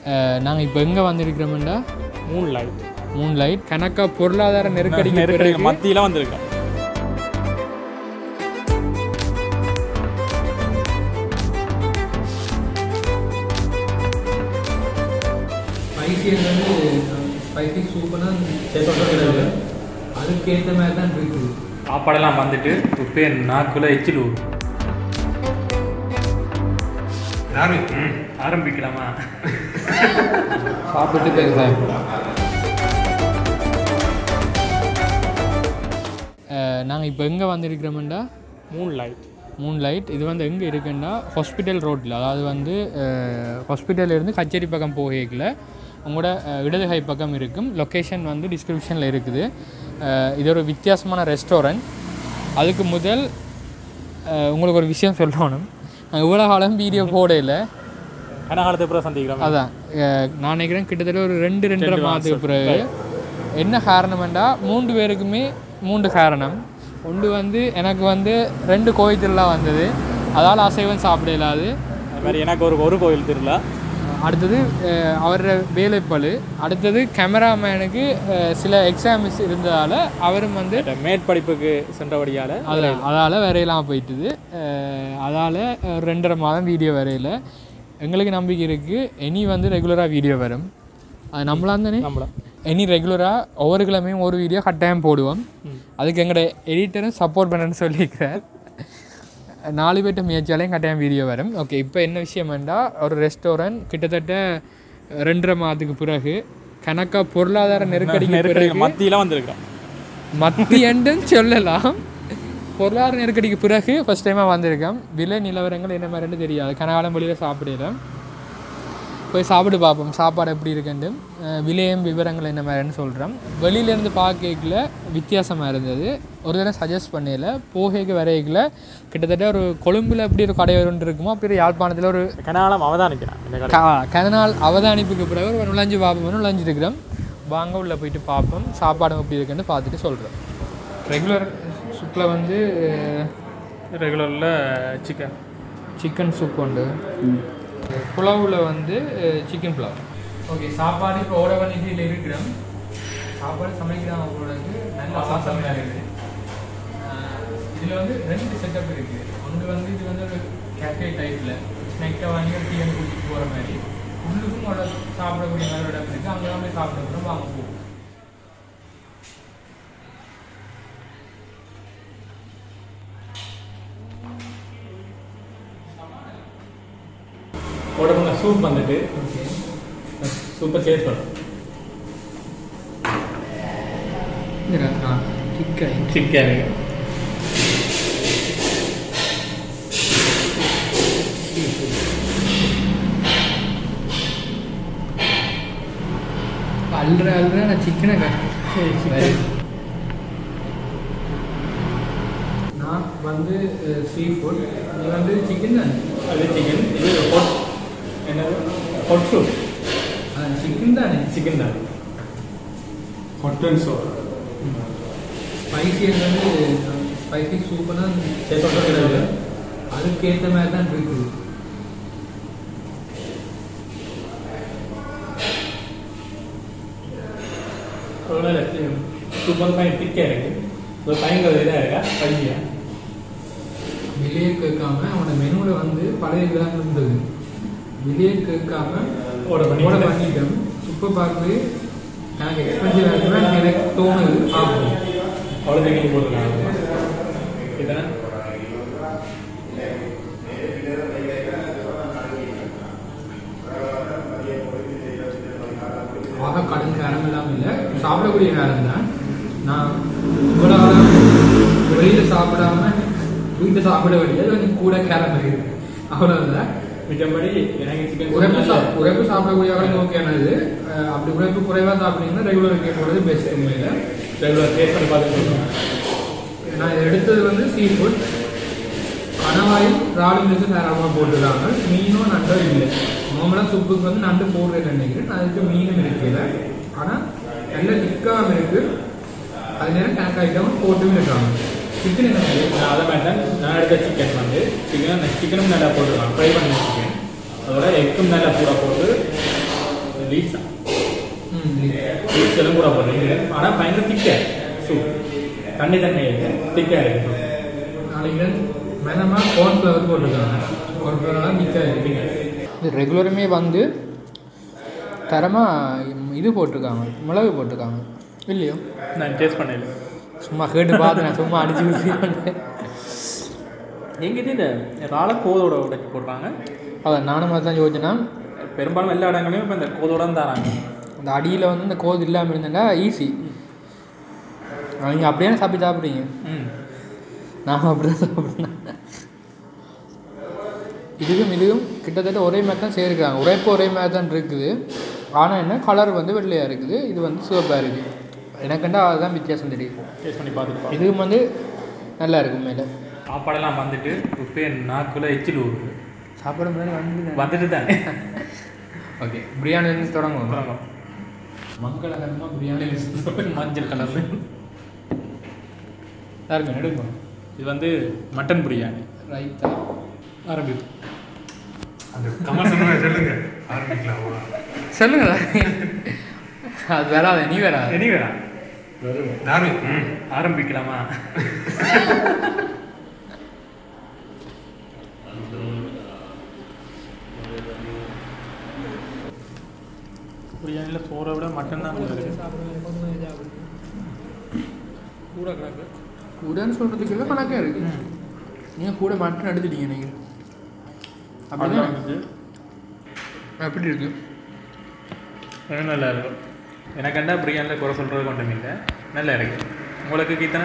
நாங்கள் இப்போ எங்கே வந்திருக்கிறோம்டா மூணு லைட் மூன் லைட் கணக்கா பொருளாதார நெருக்கடிக்கு நெருக்கடி பிறகு மத்தியில வந்திருக்கோம் ஸ்பைசி வந்து ஸ்பைசி சூப்பராக சேர்த்து அதுக்கேற்ற மாதிரி தான் இருக்குது சாப்பாடெல்லாம் வந்துட்டு இப்போ நாக்குல எச்சில் ஊறும் ம், ஆரம்பிக்கலாமா சாப்பிட்டு பேசுகிறேன் நாங்கள் இப்போ எங்கே வந்திருக்கிறோம்டா மூணு லைட் மூன் லைட் இது வந்து எங்கே இருக்குன்னா ஹாஸ்பிட்டல் ரோட்டில் அதாவது வந்து ஹாஸ்பிட்டல் இருந்து கச்சேரி பக்கம் போகல உங்களோட அஹ், இடது கை பக்கம் இருக்கும் லொக்கேஷன் வந்து டிஸ்கிரிப்ஷனில் இருக்குது அஹ், இது ஒரு வித்தியாசமான ரெஸ்டாரண்ட் அதுக்கு முதல் அஹ், உங்களுக்கு ஒரு விஷயம் சொல்லணும் நான் இவ்வளோ காலம் வீடியோ போடையில் கனகாலத்தை அப்புறம் சந்திக்கிறோம் அதான் அஹ், நான் நினைக்கிறேன் கிட்டத்தட்ட ஒரு ரெண்டு ரெண்டரை மாதத்துக்கு பிறகு என்ன காரணம்டா மூன்று பேருக்குமே மூன்று காரணம் ஒன்று வந்து எனக்கு வந்து ரெண்டு கோயில் திருவிழா வந்தது அதால் அசைவம் சாப்பிட இயலாது அது மாதிரி எனக்கு ஒரு ஒரு கோயில் திருவிழா அடுத்தது அஹ், அவரோட வேலைப்பளு அடுத்தது கேமராமேனுக்கு அஹ், சில எக்ஸாம்ஸ் இருந்ததால் அவரும் வந்து இந்த மேற்படிப்புக்கு சென்றபடியால் அதில் அதால் வரையலாம் போயிட்டுது அதால் ரெண்டரை மாதம் வீடியோ வரையில எங்களுக்கு நம்பிக்கை இருக்குது இனி வந்து ரெகுலராக வீடியோ வரும் அது நம்மளாம் தானே நம்மள இனி ரெகுலராக ஒவ்வொரு கிழமையும் ஒரு வீடியோ கட்டாயம் போடுவோம் அதுக்கு எங்களோட எடிட்டரும் சப்போர்ட் பண்ணுறேன்னு சொல்லியிருக்கிறார் நாலு பேர்ட்ட முயற்சியாலையும் கட்டாயம் வீடியோ வரும் ஓகே இப்போ என்ன விஷயம்டா ஒரு ரெஸ்டாரண்ட் கிட்டத்தட்ட ரெண்டரை மாதத்துக்கு பிறகு கணக்காக பொருளாதார நெருக்கடிக்கு நெருக்கடி பிறகு மத்தியில வந்திருக்கோம் மத்தியண்டுன்னு சொல்லலாம் பொருளாதார நெருக்கடிக்கு பிறகு ஃபஸ்ட் டைமாக வந்திருக்கேன் விலை நிலவரங்கள் என்ன மாதிரின்னு தெரியாது கனகாலம் வெளியில் சாப்பிடல போய் சாப்பிட்டு பார்ப்போம் சாப்பாடு எப்படி இருக்குன்ட்டு அஹ் விலையும் விவரங்கள் என்ன மாதிரின்னு சொல்கிறேன் வெளியிலேருந்து பார்க்கல வித்தியாசமாக இருந்தது ஒரு தடவை சஜஸ்ட் பண்ணல போகைக்கு வரைக்கல கிட்டத்தட்ட ஒரு கொழும்பில் எப்படி ஒரு கடை ஒன்று இருக்குமோ அப்படி ஒரு யாழ்ப்பாணத்தில் ஒரு கனகாலம் அவதானிக்கிறான் இந்த கடை க- கதனால் அவதானிப்புக்கு பிறகு ஒரு நுழைஞ்சு பார்ப்போம் நுழைஞ்சிருக்கிறோம் வாங்க உள்ள போயிட்டு பார்ப்போம் சாப்பாடு எப்படி இருக்குன்னு பார்த்துட்டு சொல்கிறோம் ரெகுலர் சூப்பில் வந்து ரெகுலரில் சிக்கன் சிக்கன் சூப் உண்டு புலாவில் வந்து சிக்கன் புலாவ் ஓகே சாப்பாடு இப்போ ஓட பண்ணிட்டு இருக்கிறோம் சாப்பாடு சமைக்கிறாங்க போடுறது நல்ல வாசம் இருக்குது இதில் வந்து ரெண்டு செட்டப் இருக்குது ஒன்று வந்து இது வந்து ஒரு கேஃபே டைப்பில் ஸ்நெக்கை வாங்கி ஒரு டீ குடிச்சிட்டு போகிற மாதிரி உள்ளுக்கும் ஒரு சாப்பிடக்கூடிய மாதிரி ஒரு இடம் இருக்குது அங்கே தான் போய் சாப்பிட போகிறோம் வாங்க போவோம் உடம்புல சூப் வந்துட்டு ஓகே சூப்பர் சேஸ் பண்ணும் டிக்கை சிக்கன் அல்ற அல்ற நான் சிக்கனை கஷ்டம் நான் வந்து சீ ஃபுட் நீ வந்து சிக்கன் தானே அது சிக்கன் இது ஹொட் என்னது ஹொட் சூப் சிக்கன் தானே சிக்கன் தான் ஹொட் அண்ட் சோப் ஸ்பைசி வந்து ஸ்பைசி சூப்பராக சேர்த்து கிடையாது அதுக்கேற்ற மாதிரி தான் இருக்குது சூப் வந்து பயன் திக்காக இருக்கு ஒரு பயங்கர இதாக இருக்கா பையா வெளியே கேட்காம அவனோட மெனுவில் வந்து பழைய விதம் இருந்தது வெளியே கேட்காம ஓட பண்ணி ஓட பண்ணிட்டோம் சூப்பர் பார்க்கவே எனக்கு எக்ஸ்பென்சிவ் ஆகுதுன்னா எனக்கு தோணுது ஆகும் அவ்வளோ தண்ணி போட்டுருக்காங்க இதானே ஆக கடும் காரம் எல்லாம் இல்லை சாப்பிடக்கூடிய காரம் தான் நான் இவ்வளோ காலம் வெளியில் சாப்பிடாம வீட்டில் சாப்பிட வேண்டியது கொஞ்சம் கூட காரம் இருக்கு அவ்வளோதான் மிச்சபடி எனக்கு சிக்கன் உரைப்பு சாப் உரைப்பு சாப்பிடக்கூடிய அளவுக்கு ஓகேனது அஹ் அப்படி உரைப்பு குறைவாக சாப்பிட்டீங்கன்னா ரெகுலர் கேட்கறது பெஸ்ட் உண்மையில் ரெகுலர் டேஸ்ட் பண்ணி பார்த்து சொல்லுவேன் நான் இதை எடுத்தது வந்து சீ ஃபுட் கணவாயும் ராடும் வச்சு தாராளமாக போட்டுருக்காங்க மீனும் நண்டும் இல்லை நார்மலாக சூப்புக்கு வந்து நண்டு போடுறேன்னு நினைக்கிறேன் அதுக்கு மீனும் இருக்குல்ல ஆனால் நல்ல திக்காகவும் இருக்கு அது நேரம் கணக்கு ஐட்டம் போட்டும் இருக்காங்க சிக்கன் என்ன நான் அதை மாதிரி தான் நான் எடுத்த சிக்கன் வந்து சிக்கன் சிக்கனும் நல்லா போட்டுருக்கான் ஃப்ரை பண்ண சிக்கன் அதோட எக்கும் நல்லா கூட போட்டு லீஸ் தான் லீஸ் எல்லாம் கூட போடுறீங்க ஆனால் பயங்கர திக்காக சூப் தண்ணி தண்ணி திக்காக இருக்கு நாளைக்கு மெனமாக கார்ன்ஃப்ளவர் போட்டிருக்காங்க கார்ன்ஃப்ளவர்லாம் நிற்க இது ரெகுலருமே வந்து தரமாக இது போட்டிருக்காங்க மிளகு போட்டிருக்காங்க இல்லையோ நான் டேஸ்ட் பண்ணல சும்மா கேட்டு பார்த்து நான் சும்மா அடிச்சு விட்டு எங்கிட்ட இந்த ராளை கோதோட உடைச்சி போடுறாங்க அதான் நானும் தான் யோசிச்சேன்னா பெரும்பாலும் எல்லா இடங்களையும் இப்போ இந்த கோதோட தான் தராங்க அந்த அடியில் வந்து இந்த கோது இல்லாமல் இருந்தேன்னா ஈஸி நீங்கள் அப்படியே சாப்பிட்டு சாப்பிட்றீங்க ம் நான் அப்படி தான் சாப்பிட்றேன் இதுவும் இதுவும் கிட்டத்தட்ட ஒரே மாதிரி தான் சேர்க்கிறாங்க உரைப்பு ஒரே மாதிரி தான் இருக்குது ஆனால் என்ன கலர் வந்து வெள்ளையாக இருக்குது இது வந்து சிவப்பாக இருக்குது எனக்குண்டா அதுதான் வித்தியாசம் தெரியுது டேஸ்ட் பண்ணி பார்த்துட்டு பார்ப்போம். இதுவும் வந்து நல்லா இருக்கும் மேலே சாப்பாடெல்லாம் வந்துட்டு இப்போ நாக்குள்ள எச்சில் ஊறுது சாப்பிட முன்னாடி வந்து வந்துட்டு தானே ஓகே பிரியாணிலேருந்து தொடங்குவோம் அப்புறம் மங்களகரமாக பிரியாணி மஞ்சள் கலர்ல யாருங்க எடுக்கும் இது வந்து மட்டன் பிரியாணி ரைத்தா ஆரம்பிக்கும் அந்த கமல் சொன்ன சொல்லுங்க ஆரம்பிக்கலாமா சொல்லுங்களா அது வராது நீ வராது இனி வேணாம் தார்மிக் ம் ஆரம்பிக்கலாமா பிரியாணியில் சோறை விட மட்டன் தான் நல்லா இருக்கு கூட கிடக்கு கூடன்னு சொல்கிறதுக்கு இல்லை கணக்காக இருக்கு நீங்கள் கூட மட்டன் எடுத்துட்டீங்க நீங்கள் அப்படிதான் இருந்துச்சு எப்படி இருக்கு இன்னும் நல்லா இருக்கும் எனக்கு என்ன பிரியாணியில் குறை சொல்கிறது கொண்டும் இல்லை நல்லா இருக்கு உங்களுக்கு கீத்தனை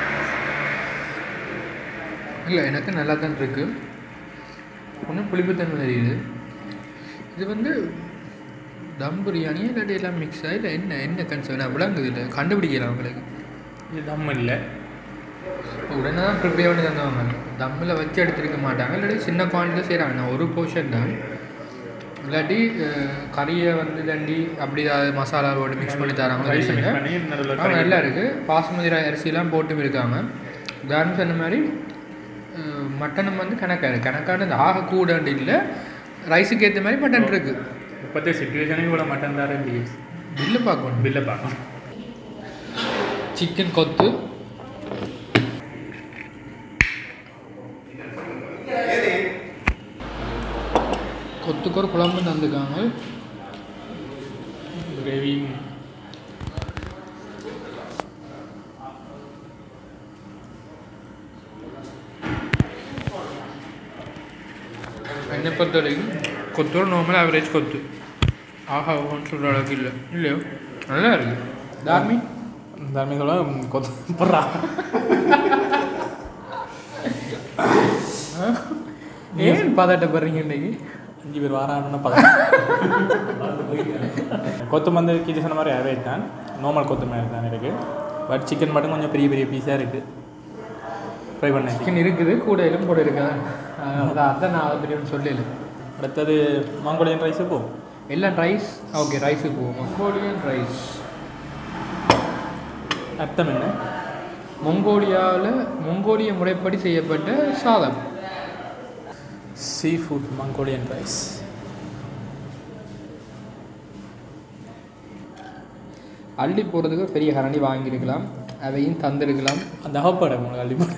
இல்லை எனக்கு நல்லா தான் இருக்கு ஒன்றும் புளிப்புத்தன்மை தெரியுது இது வந்து தம் பிரியாணியா இல்லாட்டி எல்லாம் மிக்ஸ் ஆகி இல்லை என்ன என்ன கன்சர்ன் விளங்குது இல்லை கண்டுபிடிக்கலாம் உங்களுக்கு இது தம் இல்லை உடனே தான் ப்ரிப்பேர் பண்ணி தந்தவங்க தம்மில் வச்சு எடுத்துருக்க மாட்டாங்க இல்லாட்டி சின்ன குவான்டிட்டியில் செய்கிறாங்க நான் ஒரு போர்ஷன் தான் இல்லாட்டி அஹ், கறியை வந்து தண்டி அப்படி ஏதாவது மசாலா போட்டு மிக்ஸ் பண்ணி தராங்க ரைஸ் தெரியுங்க. மிக்ஸ் பண்ணி நடுவில் ஆ நல்லா இருக்குது பாசுமதி ரை- அரிசிலாம் போட்டும் இருக்காங்க உதாரணம் சொன்ன மாதிரி அஹ், மட்டனும் வந்து கணக்காக இருக்குது கணக்கான இந்த ஆக கூடண்டு இல்லை ரைஸுக்கு ஏற்ற மாதிரி மட்டன் இருக்குது இப்போத்தைய சுச்சுவேஷனுக்கு கூட மட்டன் தான் இருக்கு பில்லு பார்க்கணும் பில்லை பார்க்கணும் சிக்கன் கொத்து கொத்துக்கு ஒரு குழம்பு தந்துருக்காங்க கிரேவி என்னை பொறுத்த வரைக்கும் கொத்தோட நார்மல் ஆவரேஜ் கொத்து ஆஹா ஓன்னு சொல்கிற அளவுக்கு இல்லை இல்லையோ நல்லா இருக்குது தார்மி தர்மிகளோட கொத்து போடுறா ஏன் பதட்டப்படுறீங்க இன்னைக்கு அஞ்சு பேர் வாராங்கன்னா பதம் கொத்து வந்து கீழே சொன்ன மாதிரி ஆவரேஜ் தான் நார்மல் கொத்து மாதிரி தான் இருக்குது பட் சிக்கன் மட்டும் கொஞ்சம் பெரிய பெரிய பீஸாக இருக்குது ஃப்ரை பண்ண சிக்கன் இருக்குது கூட எலும்பு கூட இருக்குது அதான் அதான் நான் அதை பற்றி சொல்லல அடுத்தது மங்கோலியன் ரைஸு போ எல்லாம் ரைஸ் ஓகே ரைஸுக்கு போவோம் மங்கோலியன் ரைஸ் அர்த்தம் என்ன மங்கோலியாவில் மங்கோலிய முறைப்படி செய்யப்பட்ட சாதம் சீ ஃபுட் மங்கோலியன் ரைஸ் அள்ளி போகிறதுக்கு பெரிய கரண்டி வாங்கியிருக்கலாம் அதையும் தந்திருக்கலாம் அந்த அகப்பாடு உங்களுக்கு அள்ளிப்பாடு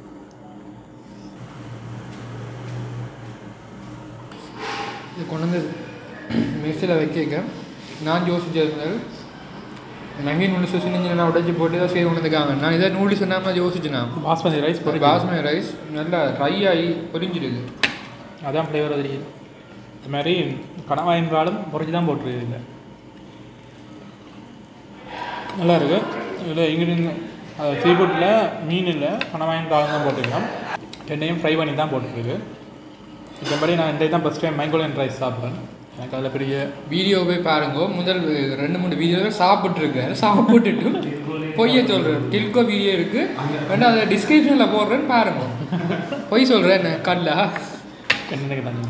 இது கொண்டு வந்து மெஸ்ஸில் வைக்க நான் யோசிச்சிருந்தேன் நகை நூடுல்ஸ் வச்சு நான் உடைச்சி போட்டு தான் செய்து கொண்டு வந்துருக்காங்க நான் இதை நூடுல்ஸ் என்ன யோசிச்சேன் நான் பாஸ்மதி ரைஸ் பொரி பாஸ்மதி ரைஸ் நல்லா ட்ரை ஆகி பொரிஞ்சிருக்கு அதான் ஃப்ளேவர் தெரியுது இது மாதிரி கனவாயின்றாலும் பொறிச்சு தான் போட்டுருக்கு இதில் நல்லா இருக்கு இதில் இன்க்ரீடியன் சீ ஃபுட்டில் மீன் இல்லை கனவாயின்றாலும் தான் போட்டுருக்கோம் ரெண்டையும் ஃப்ரை பண்ணி தான் போட்டுருக்கு இதன்படி நான் இன்றைக்கு தான் ஃபஸ்ட் டைம் மைங்கோலியன் ரைஸ் சாப்பிட்றேன் எனக்கு அதில் பெரிய வீடியோ போய் பாருங்க முதல் ரெண்டு மூணு வீடியோ சாப்பிட்ருக்காரு சாப்பிட்டுட்டு பொய்ய சொல்கிறேன் டில்கோ வீடியோ இருக்குது வேண்டாம் அதை டிஸ்கிரிப்ஷனில் போடுறேன்னு பாருங்க பொய் சொல்கிறேன் என்ன கல்லா என்னென்ன தான்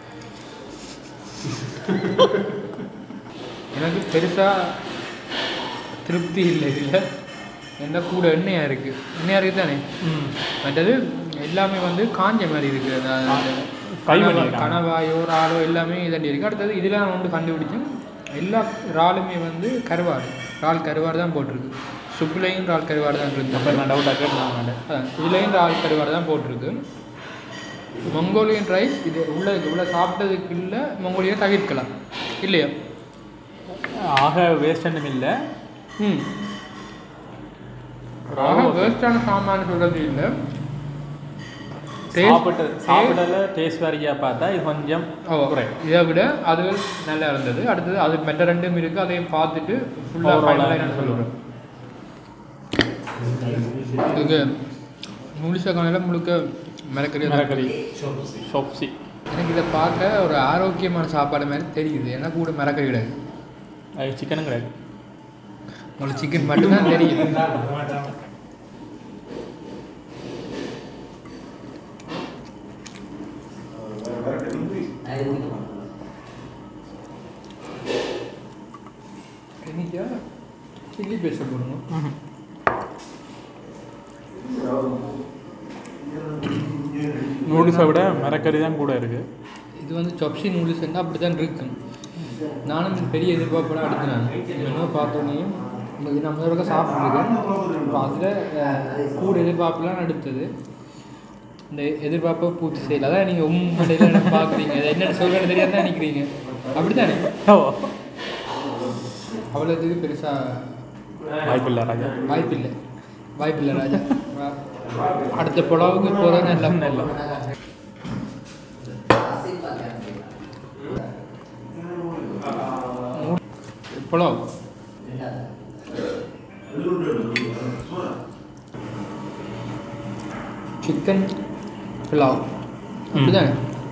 எனக்கு பெருசாக திருப்தி இல்லை இதில் என்ன கூட எண்ணெயாக இருக்குது எண்ணெயாக இருக்குது தானே ம் மற்றது எல்லாமே வந்து காஞ்ச மாதிரி இருக்குது அந்த Fry கனவா- பண்ணிருக்காங்க. கனவாயோ ராலோ எல்லாமே இதாண்டி இருக்குது அடுத்தது இதில் நான் வந்து கண்டுபிடிச்சேன் எல்லா இறாலுமே வந்து கருவாடு இறால் கருவாடு தான் போட்டிருக்கு சுப்புலையும் இறால் கருவாடு தான் அப்போ இருக்கு நான் டவுட்டாக கேட்டு நான் வேண்டேன் அதான் இதுலேயும் இறால் கருவாடு தான் போட்டிருக்கு மங்கோலியன் ரைஸ் இது உள்ள உள்ள சாப்பிட்டதுக்கு இல்லை மங்கோலியை தவிர்க்கலாம் இல்லையா ஆக வேஸ்ட் இல்லை ம் ஆக வேஸ்டான சாமான் சொல்கிறது இல்லை சாப்பிட்டு சாப்பிடல டேஸ்ட் வரைக்கும் பார்த்தா இது கொஞ்சம் குறை இதை விட அது நல்லா இருந்தது அடுத்தது அது மெட்ட ரெண்டும் இருக்குது அதையும் பார்த்துட்டு ஃபுல்லாக Overall ஆ ஃபைனலாக சொல்லுவேன் இதுக்கு முழுச காலையில் முழுக்க மிளக்கறி மிளகறி சொப்சி எனக்கு இதை பார்க்க ஒரு ஆரோக்கியமான சாப்பாடு மாதிரி தெரியுது ஏன்னா கூட மிளக்கறி கிடையாது அது சிக்கனும் கிடையாது உங்களுக்கு சிக்கன் மட்டும்தான் தெரியும் இன்னைக்கா சில்லி பேஸ்ட் போடணும் நூடுல்ஸை விட மிளகறி தான் கூட இருக்குது இது வந்து சொப்சி நூடுல்ஸ் இருந்தால் அப்படி தான் இருக்கும் நானும் பெரிய எதிர்பார்ப்போட அடுத்தினேன் என்ன பார்த்தோன்னே இது நம்ம தடவை சாப்பிட்ருக்கேன் இப்போ அதில் கூட எதிர்பார்ப்புலாம் அடுத்தது இந்த எதிர்பார்ப்பை பூர்த்தி செய்யல அதான் நீங்கள் உம் மண்டையில் பார்க்குறீங்க அது என்னென்ன சொல்கிறேன்னு தெரியாத தான் நினைக்கிறீங்க அப்படி தானே அவ்வளோத்துக்கு பெருசாக வாய்ப்பில்லை ராஜா வாய்ப்பில்லை வாய்ப்பில்லை ராஜா அடுத்த புலாவுக்கு போகிறது எல்லாம் இல்லை புலாவ் சிக்கன் புலாவ் அப்படிதானே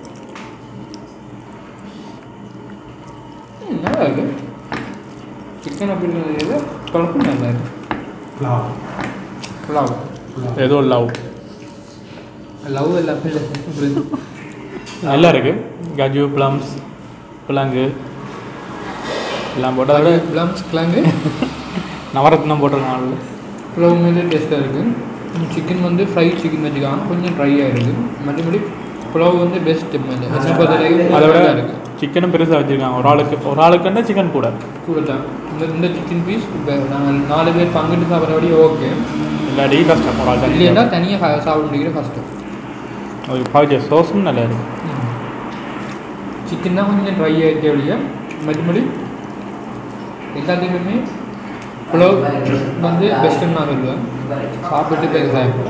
ம், நல்லா இருக்கு சிக்கன் அப்படிங்கிறது குழப்பம் நல்லா இருக்கு புலாவ் ஏதோ லவ் லவ் எல்லாமே இல்லை நல்லா இருக்குது கஜு ப்ளம்ஸ் புலாங்கு எல்லாம் போட்டு அதோட பிளம்ஸ் கிழங்கு நவரத்னம் போட்டிருக்காங்க புலாவ் மீது டேஸ்ட்டாக இருக்குது சிக்கன் வந்து ஃப்ரை சிக்கன் வச்சுக்காங்க கொஞ்சம் ட்ரையாக இருக்குது மற்றபடி புலாவ் வந்து பெஸ்ட் என்ன பொறுத்தவரைக்கும் அதை விட நல்லா இருக்கு சிக்கனும் பெருசாக வச்சுருக்காங்க ஒரு ஆளுக்கு ஒரு ஆளுக்குன்னா சிக்கன் கூட கூட தான் இந்த இந்த சிக்கன் பீஸ் இப்போ நாங்கள் நாலு பேர் பங்கிட்டு சாப்பிட்றபடி ஓகே இல்லாடி கஷ்டம் ஒரு ஆள் இல்லைன்னா தண்ணி தனியாக சாப்பிட முடிக்கிற கஷ்டம் அது பாவிச்ச சோஸும் நல்லா இருக்கு சிக்கன் தான் கொஞ்சம் ட்ரை ஆகிட்டே ஒழிய மற்றபடி எல்லாத்துக்குமே புலவ் வந்து பெஸ்ட்டுன்னு நான் சொல்லுவேன் சாப்பிட்டு பெருசாக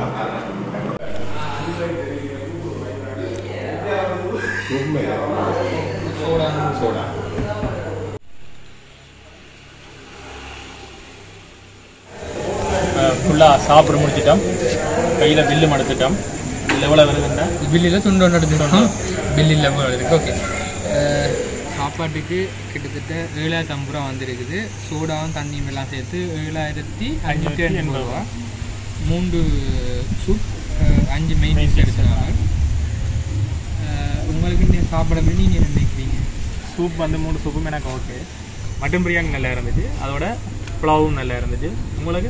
ஃபுல்லாக சாப்பிட முடிச்சிட்டோம் கையில் பில்லு மடுத்துட்டோம் இதில் எவ்வளோ வருதுன்னா பில்லில் துண்டு ஒன்று எடுத்துட்டோம் பில்லில் இருக்கு ஓகே சாப்பாட்டுக்கு கிட்டத்தட்ட ஏழாயிரத்தி ஐம்பது ரூபா வந்திருக்குது சோடாவும் தண்ணியும் எல்லாம் சேர்த்து ஏழாயிரத்தி அஞ்சூற்றி எண்பது ரூபா மூன்று சூப் அஹ், அஞ்சு மெயின் டிஷ் எடுத்துனாங்க அஹ், உங்களுக்கு நீங்கள் சாப்பிட நீங்கள் என்ன நினைக்கிறீங்க சூப் வந்து மூணு சூப்பும் எனக்கு ஓகே மட்டன் பிரியாணி நல்லா இருந்துச்சு அதோட புலாவும் நல்லா இருந்துச்சு உங்களுக்கு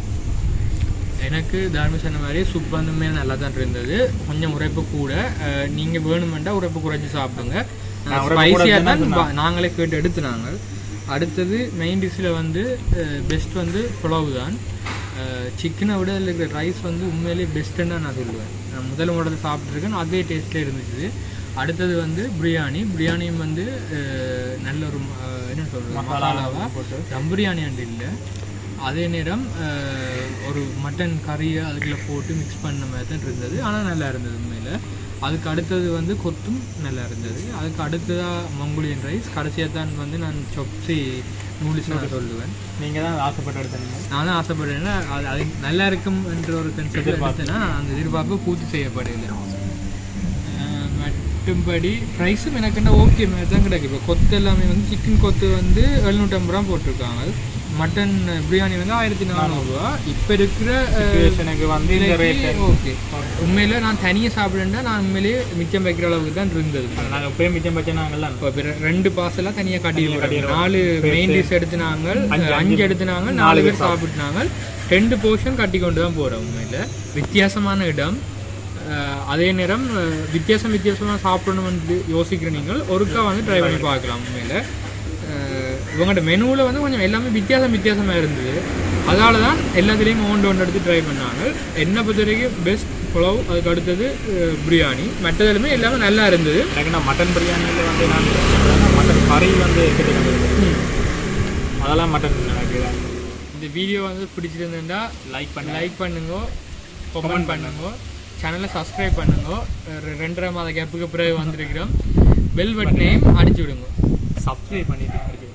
எனக்கு தார்மி சொன்ன மாதிரி சூப் வந்துமே நல்லா தான் இருந்தது கொஞ்சம் உரைப்பு கூட அஹ், நீங்க வேணுமெண்டா உரைப்பு குறைச்சி சாப்பிடுங்க நான் உரைப்பு ஸ்பைசியாக கூட தான் சொன்னேன். பா- நாங்களே கேட்டு எடுத்து நாங்கள் அடுத்தது மெயின் டிஷ்ஷில் வந்து பெஸ்ட் வந்து புலாவு தான் சிக்கனை விட அதில் இருக்கிற ரைஸ் வந்து உண்மையிலேயே பெஸ்ட்டுன்னு தான் நான் சொல்லுவேன் நான் முதல் முறை சாப்பிட்ருக்கேன் அதே டேஸ்ட்டில் இருந்துச்சு அடுத்தது வந்து பிரியாணி பிரியாணியும் வந்து அஹ், நல்ல ஒரு அஹ், என்ன சொல்கிறது மசாலா மசாலாவாக போட்டு. தம் பிரியாணி அண்டு இல்லை அதே நேரம் அஹ், ஒரு மட்டன் கறியை அதுக்குள்ள போட்டு மிக்ஸ் பண்ண மாதிரி தான் இருந்தது ஆனால் நல்லா இருந்தது உண்மையில் அதுக்கு அடுத்தது வந்து கொத்தும் நல்லா இருந்தது அதுக்கு அடுத்ததாக மங்கோலியன் ரைஸ் கடைசியாக தான் வந்து நான் சொப்சி நூடுல்ஸ் நான் சொல்லுவேன் நீங்கள் தான் ஆசைப்பட்டு எடுத்தீங்க நான் தான் ஆசைப்படுறேன்னா அது அது நல்லா இருக்கும் என்ற ஒரு கன்செப்ட் எடுத்தேன்னா அந்த எதிர்பார்ப்பு பூர்த்தி செய்யப்படலை அஹ், மற்றும்படி ப்ரைஸும் எனக்கு என்ன ஓகே மாதிரி தான் கிடைக்கும் இப்போ கொத்து எல்லாமே வந்து சிக்கன் கொத்து வந்து எழுநூற்றம்பது ரூபா போட்டிருக்காங்க மட்டன் பிரியாணி வந்து ஆயிரத்தி நானூறுரூவா இப்போ இருக்கிற எனக்கு வந்து இந்த ரேட் ஓகே உண்மையில நான் தனியாக சாப்பிடுறேன்னா நான் உண்மையிலேயே மிச்சம் வைக்கிற அளவுக்கு தான் இருந்தது நாங்கள் எப்பயும் மிச்சம் வச்சுனாங்கல்ல இப்போ பிற- ரெண்டு பார்சலாக தனியாக கட்டி கட்டிடுவோம். நாலு மெயின் டிஷ் எடுத்துனாங்க அஞ்சு எடுத்துனாங்க நாலு பேர் சாப்பிட்டுனாங்க ரெண்டு போர்ஷன் கட்டி கொண்டு தான் போகிறோம் உண்மையில் வித்தியாசமான இடம் அஹ், அதே நேரம் அஹ், வித்தியாசம் வித்தியாசமாக சாப்பிடணும்னு யோசிக்கிற நீங்கள் ஒருக்கா வந்து ட்ரை பண்ணி பார்க்கலாம் உண்மையில் இவங்கள்ட்ட மெனுவில் வந்து கொஞ்சம் எல்லாமே வித்தியாசம் வித்தியாசமாக இருந்தது அதனால தான் எல்லாத்துலேயும் ஒன்று ஒன்று எடுத்து ட்ரை பண்ணாங்க என்னை பொறுத்த வரைக்கும் பெஸ்ட் புலவ் அதுக்கு அடுத்தது அஹ், பிரியாணி மற்றதுலுமே எல்லாமே நல்லா இருந்தது எனக்கு நான் மட்டன் பிரியாணியில் வந்து நான் மட்டன் கறி வந்து கேட்டு அதெல்லாம் மட்டன் எனக்கு இந்த வீடியோ வந்து பிடிச்சிருந்தா லைக் பண்ணி லைக் பண்ணுங்க கமெண்ட் பண்ணுங்க சேனலை சப்ஸ்கிரைப் பண்ணுங்க ரெ- ரெண்டரை மாத கேப்புக்கு பிறகு வந்திருக்கிறோம் பெல் பட்டனையும் அடிச்சு விடுங்க சப்ஸ்கிரைப் பண்ணிட்டு